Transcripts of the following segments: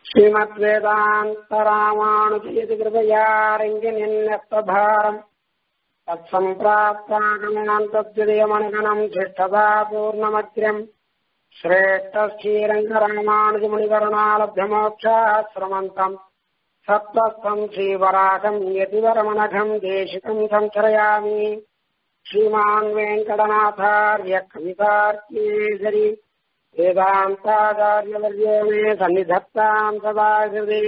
श्रीमद्वेदान्तरामानुजयति कृपयारङ्गिनिन्यस्तभारम् तत्सम्प्राप्तागमनान् तद्विदयमणगणम् शिष्टदा पूर्णमग्र्यम् श्रेष्ठश्रीरङ्गरामानुजमुनिवरुणालभ्यमोक्षाश्रमन्तम् सत्त्वस्तम् श्रीवराकम् यतिवरमनघम् देशिकम् संचरयामि श्रीमान् वेङ्कटनाथार्य कवितार्केसरि वेदान्ताचार्यवर्यो मे सन्निधत्ताम् सदा हृदि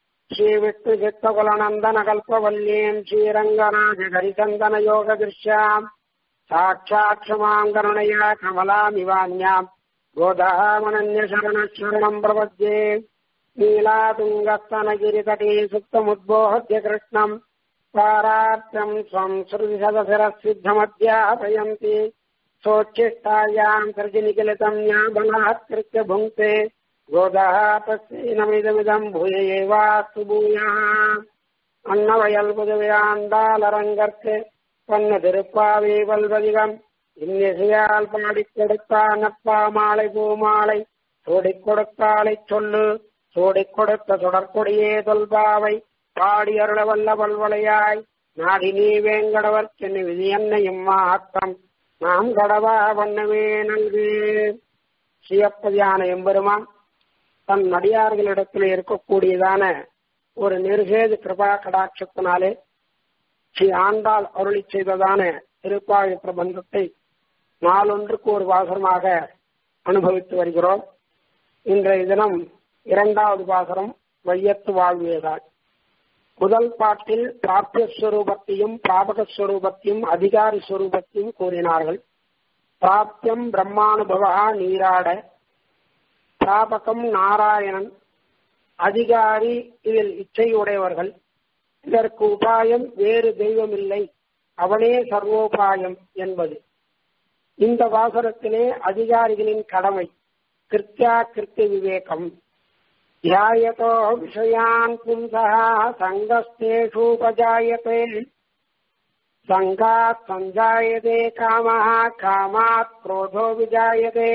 श्रीविष्णुचित्तकुलनन्दनकल्पवल्लीम् श्रीरङ्गनाथहरिचन्दनयोगदृश्याम् साक्षात् क्षमाम् करुणया कमलामिवान्याम् गोदामनन्यशरणशरणम् प्रपद्ये नीलातुङ्गस्तनगिरितटे सुप्तमुद्बोहद्य कृष्णम् पारार्थ्यम् स्वम् श्रुतिशतशिरःसिद्धमध्यापयन्ति सोच्छिष्टायाम् सृजनिखिलितम् या बलात्कृत्य भुङ्क्ते गोदः तस्यैनमिदमिदम् भूय एवास्तु भूयः அன்னவயல் புதுவையாண்டாலரங்கற்கு பண்ண திருப்பாவே வல்வதிகம் இன்னிசையால் பாடிக் கொடுத்தான் அப்பா மாலை பூமாலை சூடிக் கொடுத்தாலை சொல்லு சூடிக் கொடுத்த தொடர்கொடியே தொல்பாவை பாடி அருள வல்ல பல்வளையாய் நாடி நீ வேங்கடவர் சென்னு விதி என்னையும் மாத்தம் நாம் கடவா வண்ணமே நல்கு சிவப்பதியான எம்பெருமான் தன் நடிகார்களிடத்தில் இருக்கக்கூடியதான ஒரு நிருகேது கிருபா கடாட்சத்தினாலே ஸ்ரீ ஆண்டாள் அருளி செய்ததான திருப்பாவை பிரபந்தத்தை நாளொன்றுக்கு ஒரு வாசனமாக அனுபவித்து வருகிறோம் இன்றைய தினம் இரண்டாவது பாசனம் வையத்து வாழ்வியதால் முதல் பாட்டில் பிராப்திய ஸ்வரூபத்தையும் பிராபக ஸ்வரூபத்தையும் அதிகாரி ஸ்வரூபத்தையும் கூறினார்கள் பிராப்தியம் பிரம்மானுபவா நீராட பிராபகம் நாராயணன் அதிகாரி இதில் இச்சையுடையவர்கள் இதற்கு உபாயம் வேறு தெய்வம் இல்லை அவனே சர்வோபாயம் என்பது இந்த வாசனத்திலே அதிகாரிகளின் கடமை கிருத்தியா கிருத்திய விவேகம் ध्यायतो विषयान् पुंसः सङ्गस्तेषूपजायते सङ्गात् सञ्जायते कामः कामात् क्रोधो विजायते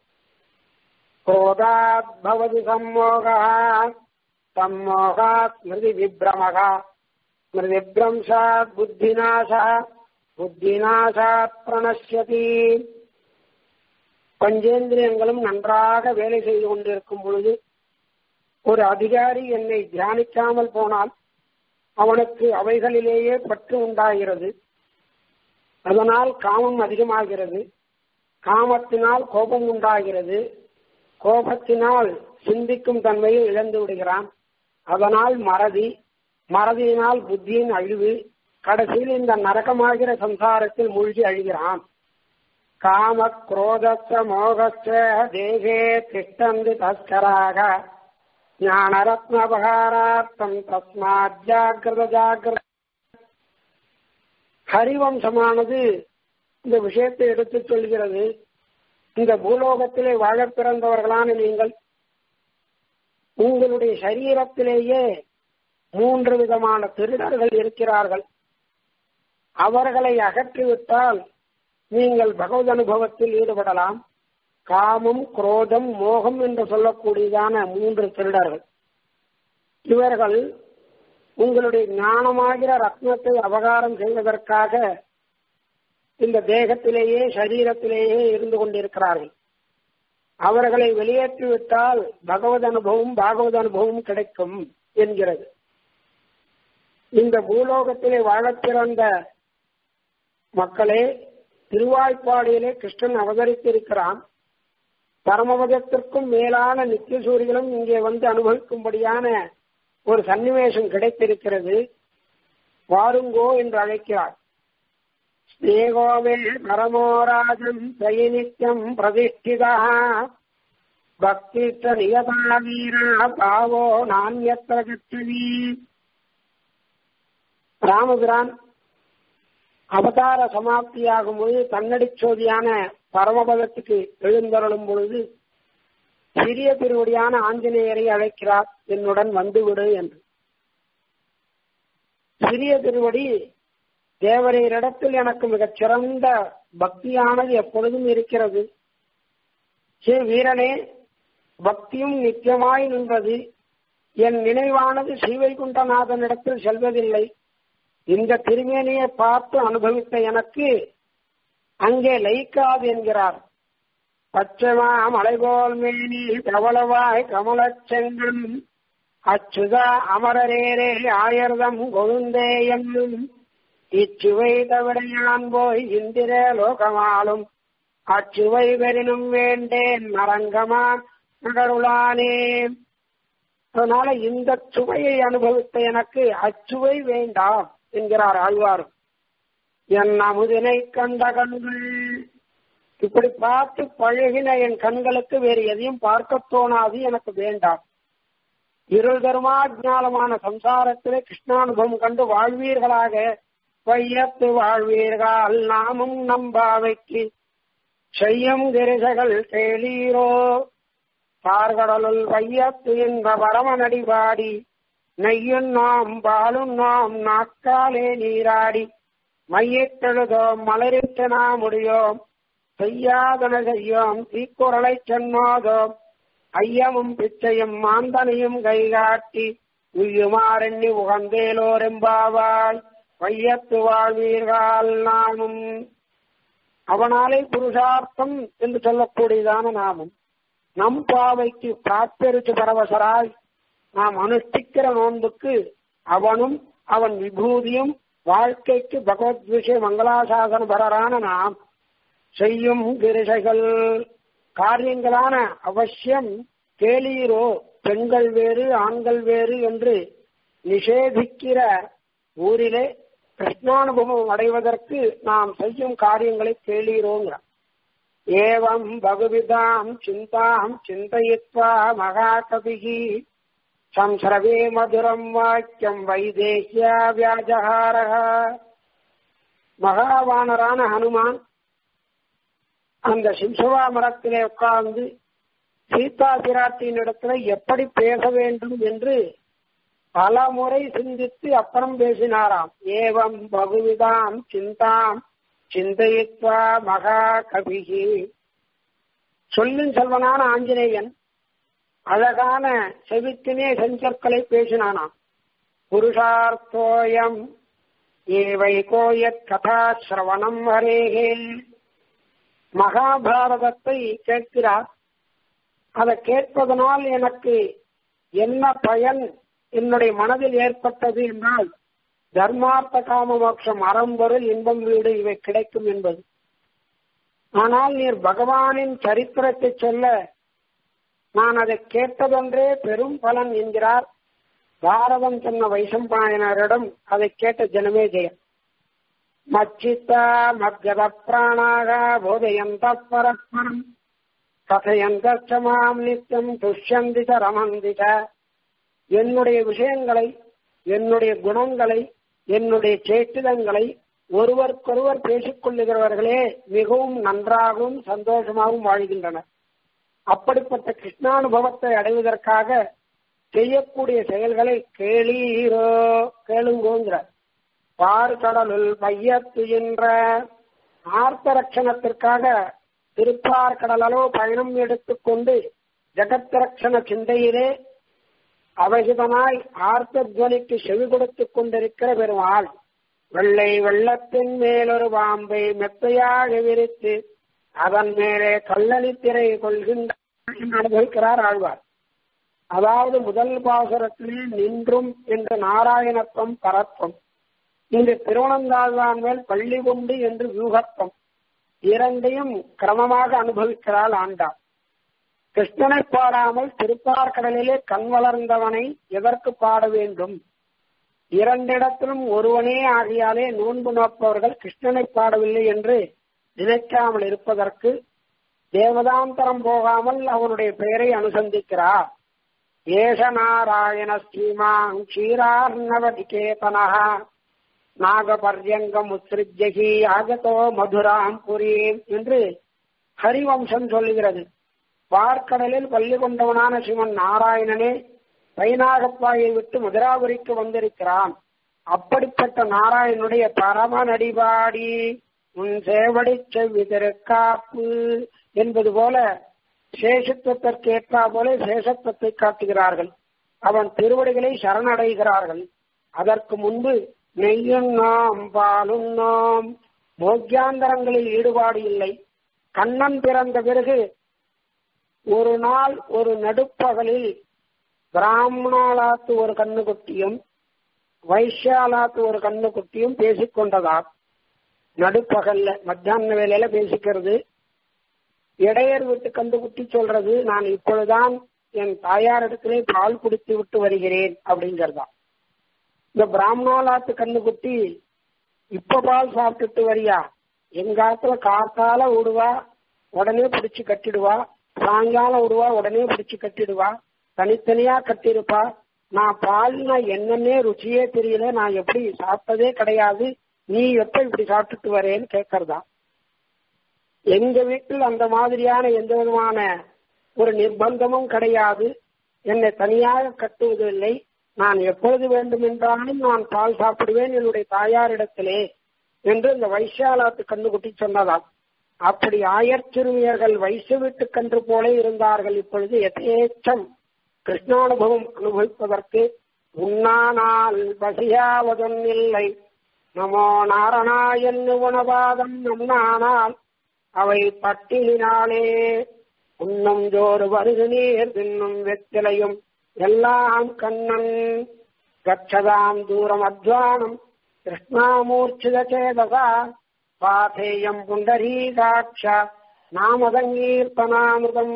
क्रोधात् भवति सम्मोहः सम्मोहात् स्मृतिविभ्रमः स्मृतिभ्रंशात् बुद्धिनाशः புத்திநாசாத் பிரணஷ்யதி பஞ்சேந்திரியங்களும் நன்றாக வேலை செய்து கொண்டிருக்கும் பொழுது ஒரு அதிகாரி என்னை தியானிக்காமல் போனால் அவனுக்கு அவைகளிலேயே பற்று உண்டாகிறது அதனால் காமம் அதிகமாகிறது காமத்தினால் கோபம் உண்டாகிறது கோபத்தினால் சிந்திக்கும் தன்மையை இழந்து விடுகிறான் அதனால் மறதி மறதியினால் புத்தியின் அழிவு கடைசியில் இந்த நரகமாகிற சம்சாரத்தில் மூழ்கி அழிகிறான் காம குரோதச்ச மோகச்ச தேகே திஷ்டந்து தஸ்கராக ஞானரத்னபகாரார்த்தம் தஸ்மாத் ஜாகிரத ஜாகிரத ஹரிவம்சமானது இந்த விஷயத்தை எடுத்துச் சொல்கிறது இந்த பூலோகத்திலே வாழ பிறந்தவர்களான நீங்கள் உங்களுடைய சரீரத்திலேயே மூன்று விதமான திருடர்கள் இருக்கிறார்கள் அவர்களை அகற்றிவிட்டால் நீங்கள் பகவத் அனுபவத்தில் ஈடுபடலாம் காமம் குரோதம் மோகம் என்று சொல்லக்கூடியதான மூன்று திருடர்கள் இவர்கள் உங்களுடைய ஞானமாகிற ரத்னத்தை அபகாரம் செய்வதற்காக இந்த தேகத்திலேயே சரீரத்திலேயே இருந்து கொண்டிருக்கிறார்கள் அவர்களை வெளியேற்றிவிட்டால் பகவத் அனுபவம் பாகவத அனுபவம் கிடைக்கும் என்கிறது இந்த பூலோகத்திலே வாழப் பிறந்த மக்களே திருவாய்ப்பாடியிலே கிருஷ்ணன் அவதரித்திருக்கிறான் பரமபதத்திற்கும் மேலான நித்திய சூரியகளும் இங்கே வந்து அனுபவிக்கும்படியான ஒரு சன்னிவேசம் கிடைத்திருக்கிறது வாருங்கோ என்று அழைக்கிறார் ஸ்நேகோமே பரமோராஜம் நித்தியம் பிரதிஷ்டிதா பக்தி நியதா வீரா பாவோ நானியத்திர கச்சவி ராமபிரான் அவதார சமாப்தியாகும் பொழுது தன்னடி சோதியான பரமபதத்துக்கு எழுந்தருளும் பொழுது சிறிய திருவடியான ஆஞ்சநேயரை அழைக்கிறார் என்னுடன் வந்துவிடு என்று சிறிய திருவடி தேவரையரிடத்தில் எனக்கு மிகச் சிறந்த பக்தியானது எப்பொழுதும் இருக்கிறது சே வீரனே பக்தியும் நித்தியமாய் நின்றது என் நினைவானது ஸ்ரீவைகுண்டநாதனிடத்தில் செல்வதில்லை இந்த திருமேனியை பார்த்து அனுபவித்த எனக்கு அங்கே லயிக்காது என்கிறார் பச்சைமா மலைபோல் மேனி பிரபலவாய் கமலச்செங்கன் அச்சுதா அமரரேரே ஆயர்தம் கொழுந்தே என்னும் இச்சுவை தவிடையான் போய் இந்திர லோகமாலும் அச்சுவை பெறினும் வேண்டேன் நரங்கமா நகருளானே அதனால இந்த சுவையை அனுபவித்த எனக்கு அச்சுவை வேண்டாம் என்கிறார் ஆழ்வார் என் அமுதினை கண்ட கண்கள் இப்படி பார்த்து பழகின என் கண்களுக்கு வேறு எதையும் பார்க்க தோணாது எனக்கு வேண்டாம் இருள் தருமாஜாலமான சம்சாரத்திலே கிருஷ்ணானுபவம் கண்டு வாழ்வீர்களாக வையத்து வாழ்வீர்கள் நாமும் நம்பாவைக்கு செய்யும் கிரிசகள் கேளீரோ பார்கடலுள் வையத்து என்ற பரமநடி பாடி நெய்யும் நாம் பாலும் நாம் நாக்காலே நீராடி மையிட்டெழுதோம் மலரிட்டு நாம் முடியோம் செய்யாதன செய்யோம் தீக்குறளை சென்னாதோம் ஐயமும் பிச்சையும் மாந்தனையும் கைகாட்டி உய்யுமாறெண்ணி உகந்தேலோரெம்பாவாய் வையத்து வாழ்வீர்கள் நாமும் அவனாலே புருஷார்த்தம் என்று சொல்லக்கூடியதான நாமும் நம் பாவைக்கு பிராப்பெருச்சு பரவசராய் நாம் அனுஷ்டிக்கிற நோன்புக்கு அவனும் அவன் விபூதியும் வாழ்க்கைக்கு பகவத் விஷய மங்களாசாசன பரரான நாம் செய்யும் கிரிசைகள் காரியங்களான அவசியம் கேளீரோ பெண்கள் வேறு ஆண்கள் வேறு என்று நிஷேதிக்கிற ஊரிலே கிருஷ்ணானுபவம் அடைவதற்கு நாம் செய்யும் காரியங்களை கேளீரோங்கிற ஏவம் பகுவிதாம் சிந்தாம் சிந்தயித்வா மகாகபிகி சம்சரவே மதுரம் வாக்கியம் வைதேகியா வியாஜகாரக மகாவானரான ஹனுமான் அந்த சிம்சவா மரத்திலே உட்கார்ந்து சீதா பிராட்டியின் இடத்துல எப்படி பேச வேண்டும் என்று பல முறை சிந்தித்து அப்புறம் பேசினாராம் ஏவம் பகுவிதாம் சிந்தாம் சிந்தயித்வா மகா கபிகி சொல்லின் செல்வனான ஆஞ்சநேயன் அழகான செவித்தினே செஞ்சொற்களை பேசினானாம் புருஷார்த்தோயம் ஏவை கோயத் கதா சிரவணம் ஹரேகே மகாபாரதத்தை கேட்கிறார் அதை கேட்பதனால் எனக்கு என்ன பயன் என்னுடைய மனதில் ஏற்பட்டது என்றால் தர்மார்த்த காம மோட்சம் அறம்பொருள் இன்பம் வீடு இவை கிடைக்கும் என்பது ஆனால் நீர் பகவானின் சரித்திரத்தை சொல்ல நான் அதை கேட்டதொன்றே பெரும் பலன் என்கிறார் பாரதம் சொன்ன வைசம்பாயனரிடம் அதை கேட்ட ஜனமே ஜெயம் மச்சித்தா மத்கத பிராணாக போதயந்த பரஸ்பரம் கதையந்த மாம் நித்தியம் துஷ்யந்தித ரமந்தித என்னுடைய விஷயங்களை என்னுடைய குணங்களை என்னுடைய சேட்டிதங்களை ஒருவருக்கொருவர் பேசிக் கொள்ளுகிறவர்களே மிகவும் நன்றாகவும் சந்தோஷமாகவும் வாழ்கின்றனர் அப்படிப்பட்ட கிருஷ்ணானுபவத்தை அடைவதற்காக செய்யக்கூடிய செயல்களை கேளீரோ கேளுங்கோங்கிறார் பார்க்கடலுள் பையத்துகின்ற ஆர்த்த ரட்சணத்திற்காக திருப்பார்கடலோ பயணம் எடுத்துக்கொண்டு ஜகத் ரட்சண சிந்தையிலே அவசிதமாய் ஆர்த்தத்வனிக்கு செவி கொடுத்துக் கொண்டிருக்கிற பெருமாள் வெள்ளை வெள்ளத்தின் மேலொரு பாம்பை மெத்தையாக விரித்து அதன் மேலே கல்லணி திரை கொள்கின்ற அனுபவிக்கிறார் ஆழ்வார் அதாவது முதல் பாசுரத்திலே நின்றும் என்ற நாராயணத்துவம் பரத்வம் இங்கு திருவனந்தாழ்வான் மேல் பள்ளி கொண்டு என்று வியூகத்துவம் இரண்டையும் கிரமமாக அனுபவிக்கிறாள் ஆண்டாள் கிருஷ்ணனை பாடாமல் திருப்பார்கடலிலே கண் வளர்ந்தவனை எதற்கு பாட வேண்டும் இரண்டிடத்திலும் ஒருவனே ஆகியாலே நோன்பு நோப்பவர்கள் கிருஷ்ணனை பாடவில்லை என்று நினைக்காமல் இருப்பதற்கு தேவதாந்தரம் போகாமல் அவனுடைய பெயரை அனுசந்திக்கிறார் ஏஷ நாராயண ஸ்ரீமாங் க்ஷீரார்ணவதிகேதனः நாகபர்யங்கம் உத்ரிஜகி ஆகதோ மதுராம் புரீம் என்று ஹரிவம்சம் சொல்லுகிறது பார்க்கடலில் பள்ளி கொண்டவனான சிவன் நாராயணனே பைனாகப்பாயை விட்டு மதுராபுரிக்கு வந்திருக்கிறான் அப்படிப்பட்ட நாராயணனுடைய பரம நடிபாடி உன் சேவடி செவ்வி திருக்காப்பு என்பது போல சேஷத்துவத்திற்கு ஏற்றா போல சேஷத்துவத்தை காட்டுகிறார்கள் அவன் திருவடிகளை சரணடைகிறார்கள் அதற்கு முன்பு நெய்யுண்ணோம் பாலுண்ணோம் போக்கியாந்தரங்களில் ஈடுபாடு இல்லை கண்ணன் பிறந்த பிறகு ஒரு நாள் ஒரு நடுப்பகலில் பிராமணாலாத்து ஒரு கண்ணுக்குட்டியும் வைஷ்யாலாத்து ஒரு கண்ணுக்குட்டியும் பேசிக்கொண்டதா நடுப்பகல்ல மத்தியான வேலையில பேசிக்கிறது இடையர் வீட்டு கண்டுகுட்டி சொல்றது நான் இப்பொழுதுதான் என் தாயாரிடத்திலே பால் குடித்து விட்டு வருகிறேன் அப்படிங்கறதா இந்த பிராமணாலாத்து கண்ணுக்குட்டி இப்ப பால் சாப்பிட்டுட்டு வரியா எங்காத்துல காத்தால விடுவா உடனே பிடிச்சு கட்டிடுவா சாயங்காலம் விடுவா உடனே பிடிச்சு கட்டிடுவா தனித்தனியா கட்டிருப்பா நான் பால்னா என்னன்னே ருச்சியே தெரியல நான் எப்படி சாப்பிட்டதே கிடையாது நீ எப்ப இப்படி சாப்பிட்டுட்டு வரேன்னு கேட்கறதா எங்க வீட்டில் அந்த மாதிரியான எந்த விதமான ஒரு நிர்பந்தமும் கிடையாது என்னை தனியாக கட்டுவதில்லை நான் எப்பொழுது வேண்டுமென்றாலும் நான் பால் சாப்பிடுவேன் என்னுடைய தாயாரிடத்திலே என்று இந்த வைசாலாத்து கண்ணுக்குட்டி சொன்னதாம் அப்படி ஆயர்ச்சிறுமியர்கள் வைச வீட்டு கன்று போல இருந்தார்கள் இப்பொழுது எதேச்சம் கிருஷ்ணானுபவம் அனுபவிப்பதற்கு உண்ணானால் பசியாவதொன்னில்லை நமோ நாரணாயன் உணவாதம் நம்னானால் அவை பட்டினினாலே உண்ணும் ஜோறு வருகு நீர் தின்னும் வெத்திலையும் எல்லாம் கண்ணன் கச்சதாம் தூரம் அத்வானம் கிருஷ்ணாமூர்ச்சித சேதசா பாதேயம் புண்டரீகாட்ச நாமதங்கீர்த்தனாமிருதம்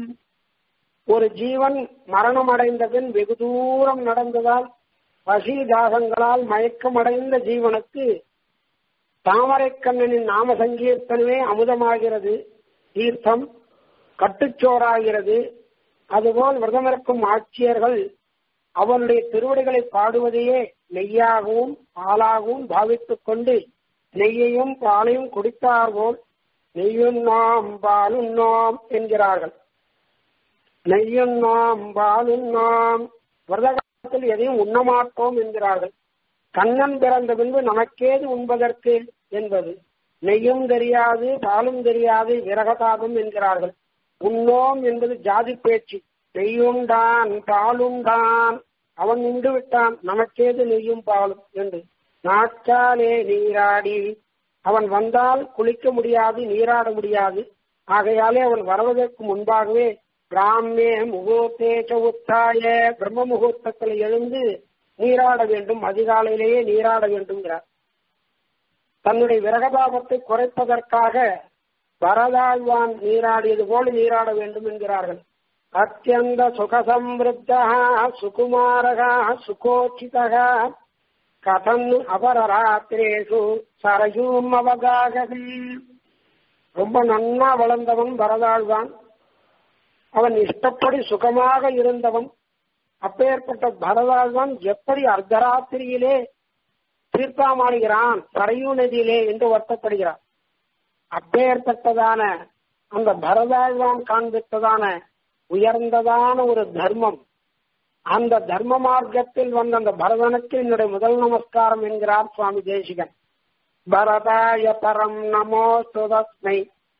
ஒரு ஜீவன் மரணம் அடைந்த பின் வெகு தூரம் நடந்ததால் பசி தாகங்களால் மயக்கமடைந்த ஜீவனுக்கு தாமரைக்கண்ணனின் நாம சங்கீர்த்தனமே அமுதமாகிறது தீர்த்தம் கட்டுச்சோறாகிறது அதுபோல் விரதமிருக்கும் ஆட்சியர்கள் அவனுடைய திருவடிகளை பாடுவதையே நெய்யாகவும் பாலாகவும் பாவித்துக் கொண்டு நெய்யையும் பாலையும் குடித்தார் போல் நெய்யும் நாம் பாலும் நாம் என்கிறார்கள் நெய்யும் நாம் பாலும் நாம் விரத காலத்தில் எதையும் உண்ணமாட்டோம் என்கிறார்கள் கண்ணன் பிறந்த பின்பு நமக்கேது உண்பதற்கு என்பது நெய்யும் தெரியாது பாலும் தெரியாது விரகதாபம் என்கிறார்கள் உண்ணோம் என்பது ஜாதி பேச்சு நெய்யுண்டான் பாலுண்டான் அவன் உண்டு விட்டான் நமக்கேது நெய்யும் பாலும் என்று நாட்காலே நீராடி அவன் வந்தால் குளிக்க முடியாது நீராட முடியாது ஆகையாலே அவன் வருவதற்கு முன்பாகவே பிராமே முகூர்த்தேச்ச உத்தாய பிரம்ம முகூர்த்தத்தில் எழுந்து நீராட வேண்டும் அதிகாலையிலேயே நீராட வேண்டும்ங்கிறார் தன்னுடைய விரகபாபத்தை குறைப்பதற்காக வரதாழ்வான் நீராடியது போல நீராட வேண்டும் என்கிறார்கள் அத்தியந்த சுகசம்ருத்தா சுகுமாரகா சுகோச்சிதா கதன் அபரராத்திரேசு சரயூம் அவகாகி ரொம்ப நன்னா வளர்ந்தவன் பரதாழ்வான் அவன் இஷ்டப்படி சுகமாக இருந்தவன் அப்பேற்பட்ட பரதாழ்வான் எப்படி அர்த்தராத்திரியிலே தீர்த்தாமாடுகிறான் சரையூ நதியிலே என்று வருத்தப்படுகிறான் அப்பேற்பட்டதான அந்த பரதாழ்வான் காண்பித்ததான உயர்ந்ததான ஒரு தர்மம் அந்த தர்ம மார்க்கத்தில் வந்த அந்த பரதனுக்கு என்னுடைய முதல் நமஸ்காரம் என்கிறார் சுவாமி தேசிகன் பரதாய பரம் நமோ சுதஸ்மை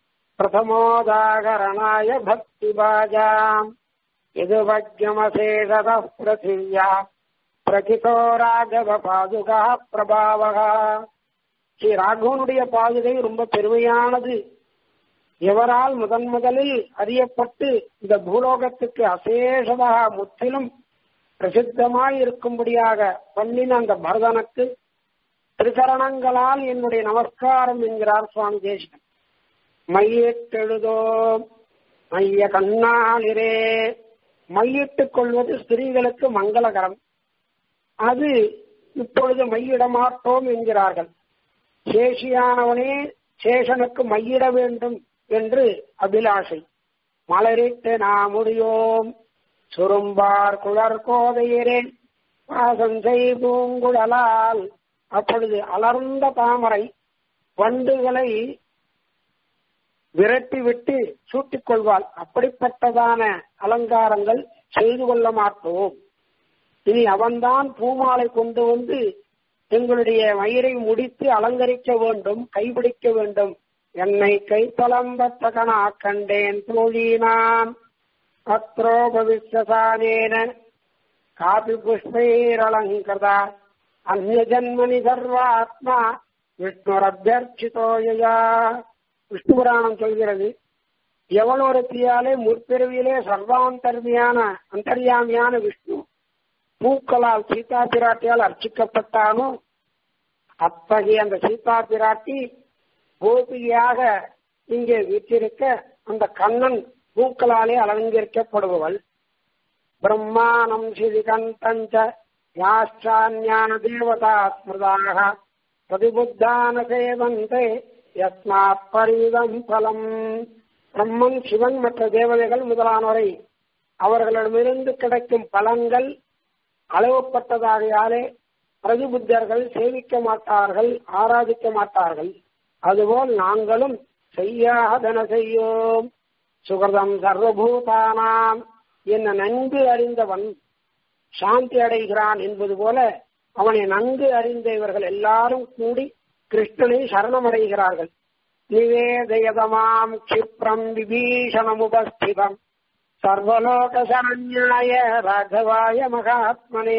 பிரதமோதாகரணாய பக்தி பாஜாம் இது வஜ்யமசேஷத பிருத்திவியா பிரகிதோ ராகவ பாதுகா பிரபாவகா ஸ்ரீ ராகவனுடைய பாதுகை ரொம்ப பெருமையானது எவரால் முதன் முதலில் அறியப்பட்டு இந்த பூலோகத்துக்கு அசேஷமாக முற்றிலும் பிரசித்தமாய் இருக்கும்படியாக பண்ணின அந்த பரதனுக்கு திருச்சரணங்களால் என்னுடைய நமஸ்காரம் என்கிறார் சுவாமி தேசிகன் மையிட்டெழுதோ மைய கண்ணாளிரே மையிட்டுக் கொள்வது ஸ்திரீகளுக்கு மங்களகரம் அது இப்பொழுது மையிட மாட்டோம் என்கிறார்கள் சேஷியானவனே சேஷனுக்கு மையிட வேண்டும் என்று அபிலாஷை மலரிட்டு நாமுடியோம் சுரும்பார் குளர் கோதையரே வாசம் செய் பூங்குழலால் அப்பொழுது அலர்ந்த தாமரை வண்டுகளை விரட்டி விட்டு சூட்டிக் கொள்வாள் அப்படிப்பட்டதான அலங்காரங்கள் செய்து கொள்ள மாட்டோம் இனி அவன்தான் பூமாலை கொண்டு வந்து எங்களுடைய மயிரை முடித்து அலங்கரிக்க வேண்டும் கைபிடிக்க வேண்டும் என்னை கைத்தளம்பத்தகனா கண்டேன் தோழி நான் அத்ரோபவிஸ்வசானேன காபி புஷ்பைரலங்கிருதா அந்நிய ஜன்மனி சர்வாத்மா விஷ்ணுரபியர்ச்சிதோயா விஷ்ணு புராணம் சொல்கிறது எவளொருத்தியாலே முற்பிறவியிலே சர்வாந்தர்மியான அந்தர்யாமியான விஷ்ணு பூக்களால் சீதா பிராட்டியால் அர்ச்சிக்கப்பட்டானோ அத்தகைய அந்த சீதா பிராட்டி கோபிகையாக இங்கே வீற்றிருக்க அந்த கண்ணன் பூக்களாலே அலங்கரிக்கப்படுபவள் பிரம்மாணம் சிதிகந்தஞ்ச யாச்சான்யான தேவதா ஸ்மிருதாக பிரதிபுத்தான சேவந்தே யஸ்மாத் பரிதம் பலம் பிரம்மன் சிவன் மற்ற தேவதைகள் முதலானவரை அவர்களிடமிருந்து கிடைக்கும் பலன்கள் அளவுப்பட்டதாகையாலே பிரதிபுத்தர்கள் சேவிக்க மாட்டார்கள் ஆராதிக்க மாட்டார்கள் அதுபோல் நாங்களும் செய்யாதன செய்யோம் சுகிருதம் சர்வபூதானாம் என்ன நன்கு அறிந்தவன் சாந்தி அடைகிறான் என்பது போல அவனை நன்கு அறிந்த இவர்கள் எல்லாரும் கூடி கிருஷ்ணனை சரணமடைகிறார்கள் நிவேதயதமாம் கிப்ரம் விபீஷணமுபஸ்திதம் சர்வலோக சரண்யாய ராகவாய மகாத்மனே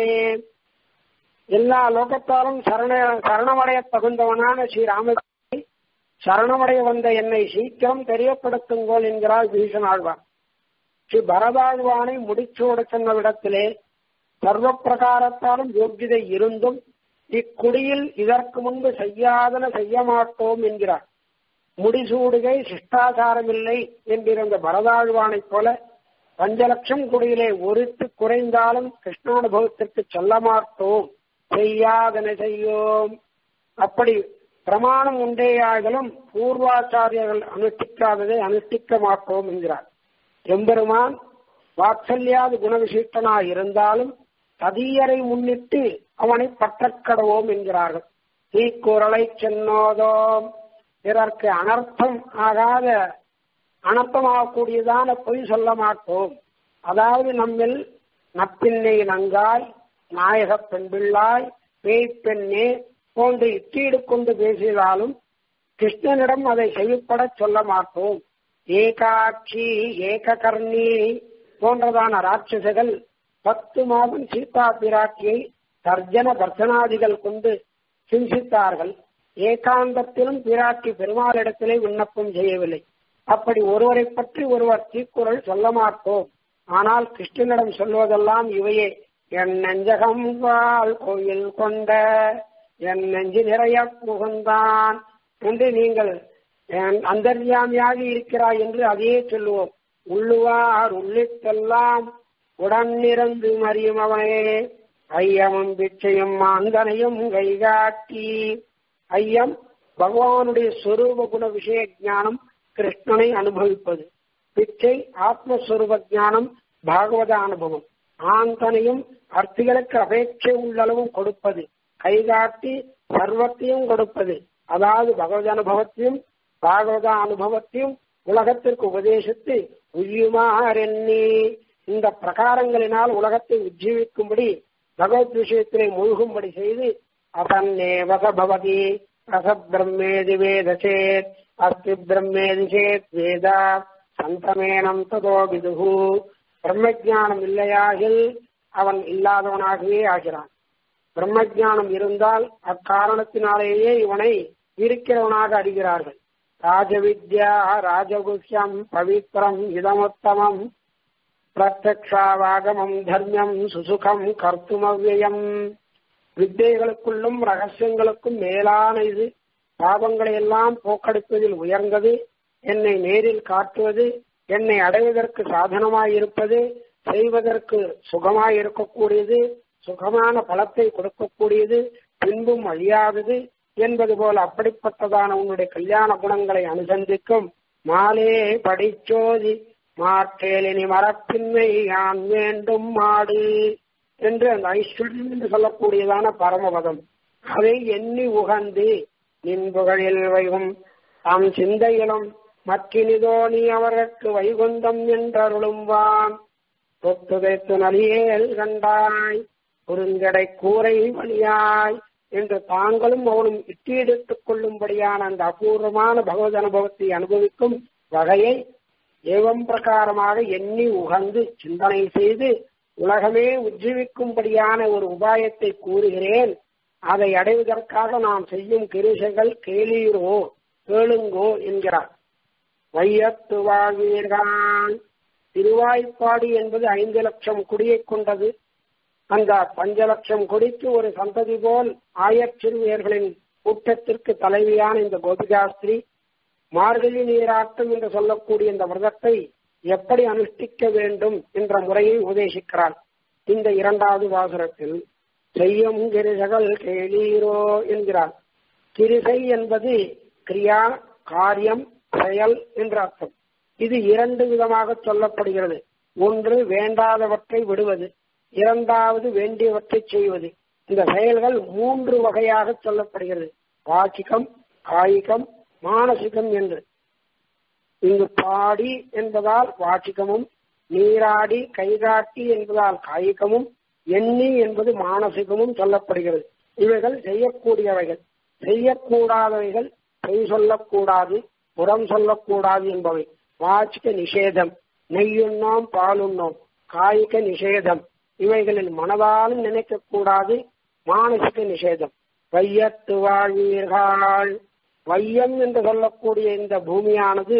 எல்லா லோகத்தாலும் சரண சரணமடைய தகுந்தவனான ஸ்ரீராம சரணமடைய வந்த என்னை சீக்கிரம் தெரியப்படுத்துங்கோள் என்கிறார் பீஷனாழ்வார் ஸ்ரீ பரதாழ்வானை முடிச்சோட சொன்ன விடத்திலே சர்வ பிரகாரத்தாலும் யோக்கியதை இருந்தும் இக்குடியில் இதற்கு முன்பு செய்யாதன செய்ய மாட்டோம் என்கிறார் முடிசூடுகை சிஷ்டாச்சாரமில்லை என்கிற பரதாழ்வானைப் போல பஞ்ச லட்சம் குடியிலே ஒருத்து குறைந்தாலும் கிருஷ்ணானுபவத்திற்கு சொல்ல மாட்டோம் செய்யாதன செய்யோம் அப்படி பிரமாணம் உண்டேயாகலும் பூர்வாச்சாரியர்கள் அனுஷ்டிக்காததை அனுஷ்டிக்க மாட்டோம் என்கிறார் எம்பெருமான் வாத்சல்யாது குணவிசிஷ்டனாய் இருந்தாலும் ததியரை முன்னிட்டு அவனை பற்றக்கடவோம் என்கிறார்கள் தீக்குறளை சென்னோதோம் பிறர்க்கு அனர்த்தம் ஆகாத அனர்த்தமாகக்கூடியதான பொய் சொல்ல மாட்டோம் அதாவது நம்மில் நப்பின்னை நங்காய் நாயக பெண்பிள்ளாய் பேய் பெண்ணே போன்று இட்டீடு கொண்டு பேசினாலும் கிருஷ்ணனிடம் அதை செய்யப்பட சொல்ல மாட்டோம் ஏகாட்சி ஏககர்ணி போன்றதான ராட்சசர்கள் பத்து மாதம் சீதா பிராட்டியை தர்ஜன தர்சனாதிகள் கொண்டு சிந்தித்தார்கள் ஏகாந்தத்திலும் பிராட்டி பெருமாளிடத்திலே விண்ணப்பம் செய்யவில்லை அப்படி ஒருவரை பற்றி ஒருவர் தீக்குறள் சொல்ல மாட்டோம் ஆனால் கிருஷ்ணனிடம் சொல்வதெல்லாம் இவையே என் நெஞ்சகம் வாழ் கோயில் கொண்ட என் நெஞ்சு நிறைய புகுந்தான் என்று நீங்கள் அந்தர்யாமியாக இருக்கிறாய் என்று அதையே சொல்லுவோம் உள்ளுவார் உள்ளிட்டெல்லாம் உடன் நிறந்து மறியும் அவனே ஐயமும் பிச்சையும் மாந்தனையும் கைகாட்டி ஐயம் பகவானுடைய சொரூப குண விஷய ஞானம் கிருஷ்ணனை அனுபவிப்பது பிச்சை ஆத்மஸ்வரூப ஞானம் பாகவத அனுபவம் ஆந்தனையும் அர்த்திகளுக்கு அபேட்சை உள்ளளவும் கொடுப்பது கைகாட்டி சர்வத்தையும் கொடுப்பது அதாவது பகவத அனுபவத்தையும் பாகவத அனுபவத்தையும் உலகத்திற்கு உபதேசித்து உய்யுமாறெண்ணி இந்த பிரகாரங்களினால் உலகத்தை உஜ்ஜீவிக்கும்படி பகவத் விஷயத்திலே மூழ்கும்படி செய்து அசன்னே வசபவதி ரச பிரம்மேதி வேத சேத் அஸ்தி பிரம்மேதி சேத் வேதா சந்தமேனம் ததோ விதுகு பிரம்மஜானம் இல்லையாகில் அவன் இல்லாதவனாகவே ஆகிறான் பிரம்மஜானம் இருந்தால் அக்காரணத்தினாலேயே இவனை இருக்கிறவனாக அறிகிறார்கள் ராஜவித்யா ராஜகுஷ்யம் பவித்ரம் இதமுத்தமம் பிரத்யக்ஷாவாகமம் தர்மம் சுசுகம் கர்த்துமவ்யம் வித்தைகளுக்குள்ளும் ரகசியங்களுக்கும் மேலான இது பாவங்களை எல்லாம் போக்கடிப்பதில் உயர்ந்தது என்னை நேரில் காட்டுவது என்னை அடைவதற்கு சாதனமாயிருப்பது செய்வதற்கு சுகமாய் இருக்கக்கூடியது சுகமான பலத்தை கொடுக்கக்கூடியது பின்பும் அழியாதது என்பது போல அப்படிப்பட்டதான உன்னுடைய கல்யாண குணங்களை அனுசந்திக்கும் மாலே படிச்சோதி மாற்றேலினி மரப்பின்மை யான் வேண்டும் மாடு என்று அந்த ஐஸ்வர்யம் என்று சொல்லக்கூடியதான பரமபதம் அதை எண்ணி உகந்து நின்புகளில் வைகும் தாம் சிந்தையிலும் மற்றினிதோ நீ அவருக்கு வைகுந்தம் என்றருளும்வான் தொத்துதைத்து நலியேல் கண்டாய் குறுங்கடை கூரை வழியாய் என்று தாங்களும் அவனும் இட்டீடுத்துக் கொள்ளும்படியான அந்த அபூர்வமான பகவத் அனுபவத்தை அனுபவிக்கும் வகையை ஏவம் பிரகாரமாக எண்ணி உகந்து சிந்தனை செய்து உலகமே உஜ்ஜீவிக்கும்படியான ஒரு உபாயத்தை கூறுகிறேன் அதை அடைவதற்காக நாம் செய்யும் கிருஷைகள் கேளீரோ கேளுங்கோ என்கிறார் வையத்து வாழ்வீர்கள் திருவாய்ப்பாடி என்பது ஐந்து லட்சம் குடியை கொண்டது அந்த பஞ்ச லட்சம் கொடிக்கு ஒரு சந்ததி போல் ஆயச்சிறுவியர்களின் கூட்டத்திற்கு தலைவியான இந்த கோபிகாஸ்திரி மார்கழி நீராட்டம் என்று சொல்லக்கூடிய இந்த விரதத்தை எப்படி அனுஷ்டிக்க வேண்டும் என்ற முறையை உபதேசிக்கிறார் இந்த இரண்டாவது வாசகத்தில் செய்யும் கிரிசகள் கேளீரோ என்கிறார் கிரிசை என்பது கிரியா காரியம் செயல் என்ற அர்த்தம் இது இரண்டு விதமாக சொல்லப்படுகிறது ஒன்று வேண்டாதவற்றை விடுவது இரண்டாவது வேண்டியவற்றை செய்வது இந்த செயல்கள் மூன்று வகையாக சொல்லப்படுகிறது வாச்சிகம் காய்கம் மானசிகம் என்று இங்கு பாடி என்பதால் வாச்சிகமும் நீராடி கைகாட்டி என்பதால் காய்கமும் எண்ணி என்பது மானசிகமும் சொல்லப்படுகிறது இவைகள் செய்யக்கூடியவைகள் செய்யக்கூடாதவைகள் பொய் சொல்லக்கூடாது புறம் சொல்லக்கூடாது என்பவை வாச்சிக்க நிஷேதம் நெய்யுண்ணோம் பாலுண்ணோம் காய்க நிஷேதம் இவைகளில் மனதாலும் நினைக்கக்கூடாது மானசிக நிஷேதம் வையத்து வாழ்வீர்கள் வையம் என்று சொல்லக்கூடிய இந்த பூமியானது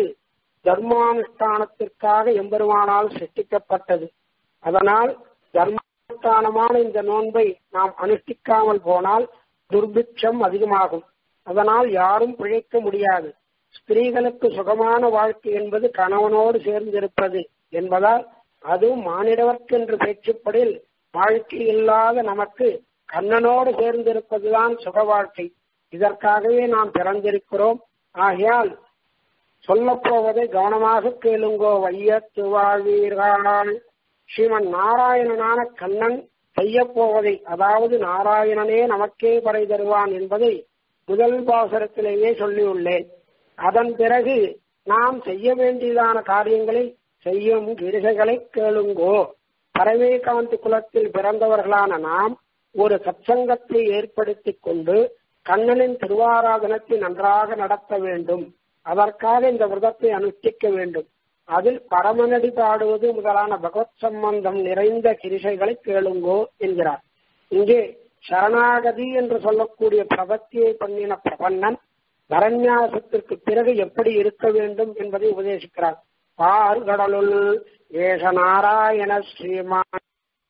தர்மானுஷ்டானத்திற்காக எம்பெருமானால் சிருஷ்டிக்கப்பட்டது அதனால் தர்மானுஷ்டானமான இந்த நோன்பை நாம் அனுஷ்டிக்காமல் போனால் துர்பிட்சம் அதிகமாகும் அதனால் யாரும் பிழைக்க முடியாது ஸ்திரீகளுக்கு சுகமான வாழ்க்கை என்பது கணவனோடு சேர்ந்திருப்பது என்பதால் அதுவும் மானிடவர்க்கென்று பேச்சுப்படில் வாழ்க்கை இல்லாத நமக்கு கண்ணனோடு சேர்ந்திருப்பதுதான் சுக வாழ்க்கை இதற்காகவே நாம் பிறந்திருக்கிறோம் ஆகையால் சொல்லப்போவதை கவனமாக கேளுங்கோ வையத்து வாழ்வீர்கள் ஸ்ரீமன் நாராயணனான கண்ணன் செய்யப்போவதை அதாவது நாராயணனே நமக்கே பறை தருவான் என்பதை முதல் பாசரத்திலேயே சொல்லியுள்ளேன் அதன் பிறகு நாம் செய்ய வேண்டியதான காரியங்களை செய்யும் கிரிசைகளை கேளுங்கோ பரவேகாந்தி குலத்தில் பிறந்தவர்களான நாம் ஒரு சத்சங்கத்தை ஏற்படுத்திக் கொண்டு கண்ணனின் திருவாராதனத்தை நன்றாக நடத்த வேண்டும் அதற்காக இந்த விரதத்தை அனுஷ்டிக்க வேண்டும் அதில் பரமநடி பாடுவது முதலான பகவத் சம்பந்தம் நிறைந்த கிரிசைகளை கேளுங்கோ என்கிறார் இங்கே சரணாகதி என்று சொல்லக்கூடிய பிரபத்தியை பண்ணின பிரபன்னன் பரநியாசத்திற்கு பிறகு எப்படி இருக்க வேண்டும் என்பதை உபதேசிக்கிறார் பார்கடலுள் ஏஷ நாராயண ஸ்ரீமான்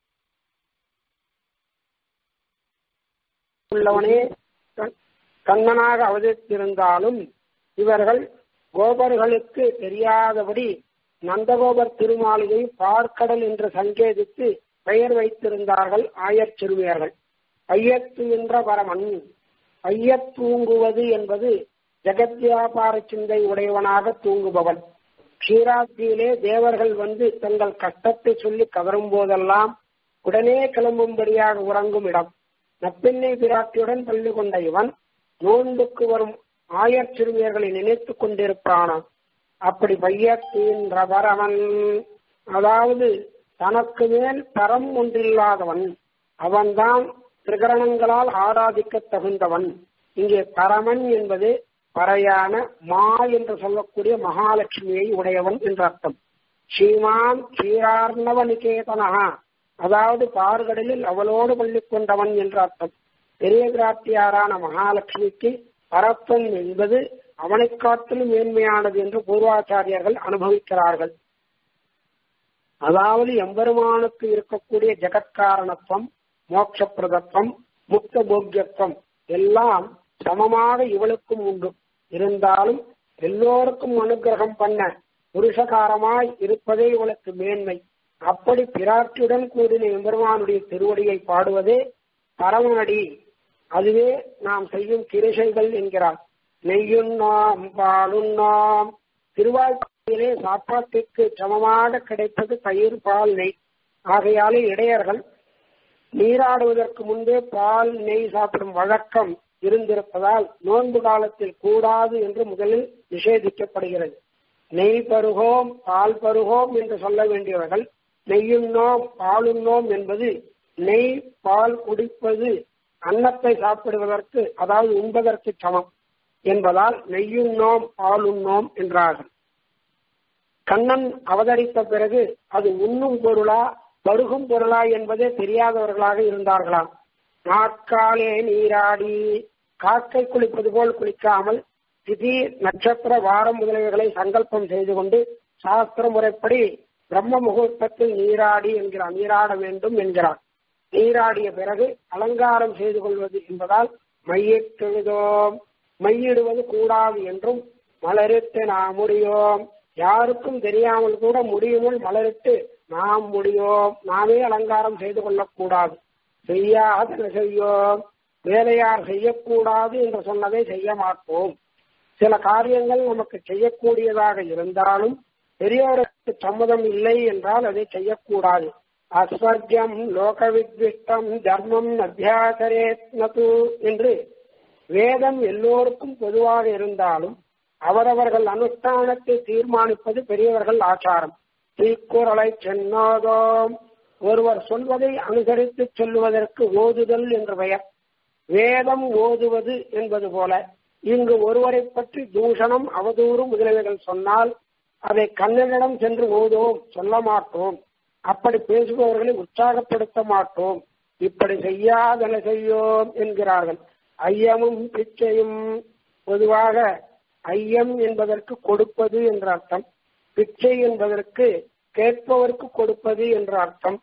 உள்ளவனே கண்ணனாக அவதரித்திருந்தாலும் இவர்கள் கோபர்களுக்கு தெரியாதபடி நந்தகோபர் திருமாளிகை பார்க்கடல் என்று சங்கேதித்து பெயர் வைத்திருந்தார்கள் ஆயர் சிறுமியர்கள் ஐயத்து என்ற பரமன் ஐயத் தூங்குவது என்பது ஜெகத் வியாபார சிந்தை உடையவனாக தூங்குபவன் க்ஷீராத்தியிலே தேவர்கள் வந்து தங்கள் கஷ்டத்தை சொல்லி கவரும் போதெல்லாம் உடனே கிளம்பும்படியாக உறங்கும் இடம் நப்பெண்ணை பிராட்டியுடன் பள்ளி கொண்ட இவன் நோன்புக்கு வரும் ஆயர் சிறுமியர்களை நினைத்துக் கொண்டிருப்பானாம் அப்படி பையத்தின்ற பரவன் அதாவது தனக்கு மேல் பரம் ஒன்றில்லாதவன் அவன்தான் திரிகரணங்களால் ஆராதிக்க தகுந்தவன் இங்கே பரமன் என்பது பறையான மா என்று சொல்லக்கூடிய மகாலட்சுமியை உடையவன் என்று அர்த்தம் ஸ்ரீமான் ஸ்ரீரார்ணவ நிகேதனகா அதாவது பார்கடலில் அவளோடு பள்ளி கொண்டவன் என்று அர்த்தம் பெரிய கிராட்டியாரான மகாலட்சுமிக்கு பரப்பன் என்பது அவனைக் காட்டிலும் மேன்மையானது என்று பூர்வாச்சாரியர்கள் அனுபவிக்கிறார்கள் அதாவது எம்பெருமானுக்கு இருக்கக்கூடிய ஜெகத்காரணத்துவம் மோட்சப்பிரதத்துவம் முக்த போக்கியத்துவம் எல்லாம் சமமாக இவளுக்கும் உண்டு இருந்தாலும் எல்லோருக்கும் அனுகிரகம் பண்ண புருஷகாரமாய் இருப்பதே இவளுக்கு மேன்மை அப்படி பிராட்டியுடன் கூடின எம்பெருமானுடைய திருவடியை பாடுவதே பரமனடி அதுவே நாம் செய்யும் கிருஷைகள் என்கிறார் நெய்யுண்ணாம் பாலுண்ணாம் திருவாழ்க்கையிலே சாப்பாட்டிற்கு சமமாக கிடைப்பது தயிர் பால் நெய் ஆகையாலே இடையர்கள் நீராடுவதற்கு முன்பே பால் நெய் சாப்பிடும் வழக்கம் இருந்திருப்பதால் நோன்பு காலத்தில் கூடாது என்று முதலில் நிஷேதிக்கப்படுகிறது நெய் பருகோம் பால் பருகோம் என்று சொல்ல வேண்டியவர்கள் நெய்யுண்ணோம் பாலுண்ணோம் என்பது நெய் பால் குடிப்பது அன்னத்தை சாப்பிடுவதற்கு அதாவது உண்பதற்கு சமம் என்பதால் நெய்யுண்ணோம் பாலுண்ணோம் என்றார்கள் கண்ணன் அவதரித்த பிறகு அது உண்ணும் பொருளா பருகும் பொருளாய் என்பதே தெரியாதவர்களாக இருந்தார்களாம் நாட்காலே நீராடி காக்கை குளிப்பது போல் குளிக்காமல் திதி நட்சத்திர வாரம் முதலியவைகளை சங்கல்பம் செய்து கொண்டு சாஸ்திர முறைப்படி பிரம்ம முகூர்த்தத்தில் நீராடி என்கிறார் நீராட வேண்டும் என்கிறார் நீராடிய பிறகு அலங்காரம் செய்து கொள்வது என்பதால் மையிட்டெழுதோம் மையிடுவது கூடாது என்றும் மலரிட்டு நாம் முடியோம் யாருக்கும் தெரியாமல் கூட முடியுமுள் மலரிட்டு நாம் முடியோம் நாமே அலங்காரம் செய்து கொள்ளக்கூடாது செய்யாத செய்யோம் வேலையார் செய்யக்கூடாது என்று சொன்னதை செய்ய மாட்டோம் சில காரியங்கள் நமக்கு செய்யக்கூடியதாக இருந்தாலும் பெரியவருக்கு சம்மதம் இல்லை என்றால் அதை செய்யக்கூடாது அஸ்வர்ஜம் லோகவித்விஷ்டம் தர்மம் அத்தியாசரேத் நது என்று வேதம் எல்லோருக்கும் பொதுவாக இருந்தாலும் அவரவர்கள் அனுஷ்டானத்தை தீர்மானிப்பது பெரியவர்கள் ஆச்சாரம் தீக்குறளை சென்னாதோம் ஒருவர் சொல்வதை அனுசரித்து சொல்லுவதற்கு ஓதுதல் என்று பெயர் வேதம் ஓதுவது என்பது போல இங்கு ஒருவரை பற்றி தூஷணம் அவதூறு முதலியவைகள் சொன்னால் அதை கண்ணனிடம் சென்று ஓதுவோம் சொல்ல மாட்டோம் அப்படி பேசுபவர்களை உற்சாகப்படுத்த மாட்டோம் இப்படி செய்யாதன செய்யோம் என்கிறார்கள் ஐயமும் பிச்சையும் பொதுவாக ஐயம் என்பதற்கு கொடுப்பது என்ற அர்த்தம் பிச்சை என்பதற்கு கேட்பவருக்கு கொடுப்பது என்ற அர்த்தம்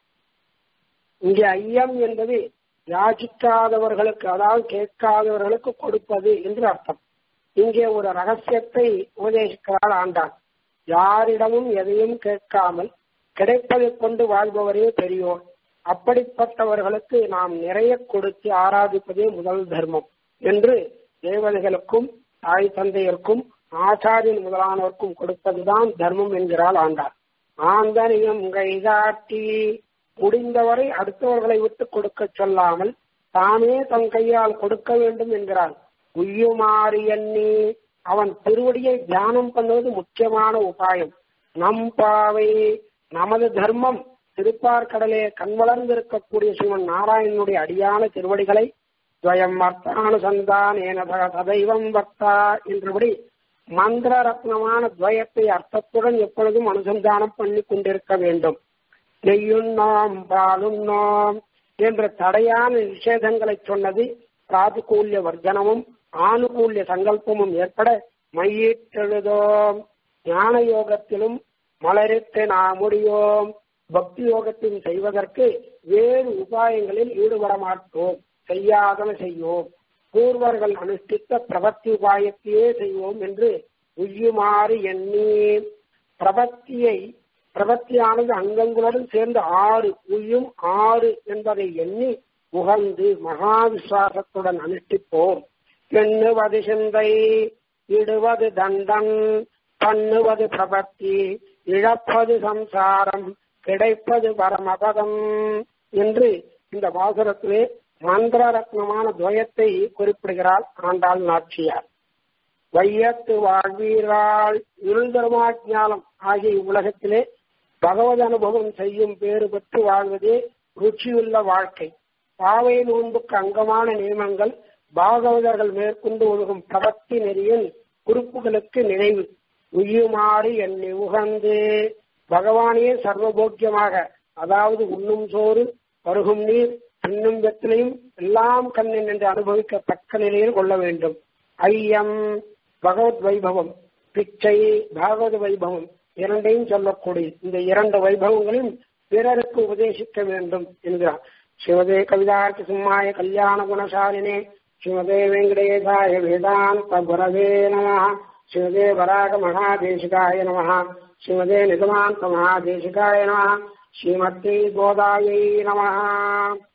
இங்கே ஐயம் என்பது யாச்சிக்காதவர்களுக்கு அதாவது கேட்காதவர்களுக்கு கொடுப்பது என்று அர்த்தம் இங்கே ஒரு ரகசியத்தை உபதேசிக்கிறார் ஆண்டான் யாரிடமும் எதையும் கேட்காமல் கிடைப்பதை கொண்டு வாழ்பவரே பெரியோர் அப்படிப்பட்டவர்களுக்கு நாம் நிறைய கொடுத்து ஆராதிப்பதே முதல் தர்மம் என்று தேவதைகளுக்கும் தாய் தந்தையருக்கும் ஆச்சாரியன் முதலானோருக்கும் கொடுப்பதுதான் தர்மம் என்கிறாள் ஆண்டார் ஆந்தனியம் கைகாட்டி முடிந்தவரை அடுத்தவர்களை விட்டு கொடுக்க சொல்லாமல் தானே தன் கையால் கொடுக்க வேண்டும் என்கிறாள் உய்யுமாறு எண்ணி அவன் திருவடியை தியானம் பண்ணுவது முக்கியமான உபாயம் நம் பாவை நமது தர்மம் திருப்பார்கடலே கண்வளர்ந்திருக்கக்கூடிய சிவன் நாராயணனுடைய அடியான திருவடிகளை துவயம் அர்த்தானுசந்தானேன சதைவம் பக்தா என்றபடி மந்திர ரத்னமான துவயத்தை அர்த்தத்துடன் எப்பொழுதும் அனுசந்தானம் பண்ணி கொண்டிருக்க வேண்டும் நெய்யுண்ணோம் பாலுண்ணோம் என்ற தடையான நிஷேதங்களை சொன்னது பிராதிகூல்ய வர்ஜனமும் ஆணுகூல்ய சங்கல்பமும் ஏற்பட மையிட்டெழுதோம் ஞான யோகத்திலும் மலரிட்டு நாம் முடியோம் பக்தி யோகத்தையும் செய்வதற்கு வேறு உபாயங்களில் ஈடுபட மாட்டோம் செய்யாதன செய்வோம் பூர்வர்கள் அனுஷ்டித்த பிரபத்தி உபாயத்தையே செய்வோம் என்று உய்யுமாறு எண்ணி பிரபத்தியை பிரபத்தியானது அங்கங்களுடன் சேர்ந்து ஆறு உய்யும் ஆறு என்பதை எண்ணி உகந்து மகா விசுவாசத்துடன் அனுஷ்டிப்போம் எண்ணுவது சிந்தை இடுவது தண்டன் பண்ணுவது பிரபத்தி இழப்பது சம்சாரம் கிடைப்பது பரமபதம் என்று இந்த வாசகத்திலே மந்திர ரத்னமான துவயத்தை குறிப்பிடுகிறாள் ஆண்டாள் நாச்சியார் வையத்து வாழ்வீராள் இருள்தர்மாஜாலம் ஆகிய உலகத்திலே பகவத் அனுபவம் செய்யும் பேறு பெற்று வாழ்வதே ருச்சியுள்ள வாழ்க்கை பாவை நோன்புக்கு அங்கமான நியமங்கள் பாகவதர்கள் மேற்கொண்டு ஒழுகும் பிரபத்தி நெறியின் குறிப்புகளுக்கு நினைவு உய்யுமாறு என்னை உகந்து பகவானே சர்வபோக்கியமாக அதாவது உண்ணும் சோறு பருகும் நீர் தின்னும் வெத்திலையும் எல்லாம் கண்ணன் என்று அனுபவிக்கத்தக்க நிலையில் கொள்ள வேண்டும் ஐயம் பகவத் வைபவம் பிச்சை பாகவத வைபவம் இரண்டையும் சொல்லக்கூடிய இந்த இரண்டு வைபவங்களையும் பிறருக்கு உபதேசிக்க வேண்டும் என்கிறார் சிவதே கவிதார்த்தி சிம்மாய கல்யாண குணசாலினே சிவதே வெங்கடேசாய வேதாந்த குரவே நம சிவதே வராக மகாதேசிகாய நம சிவதே நிகமாந்த மகாதேசிகாய நம ஸ்ரீமத்தே கோதாயை நம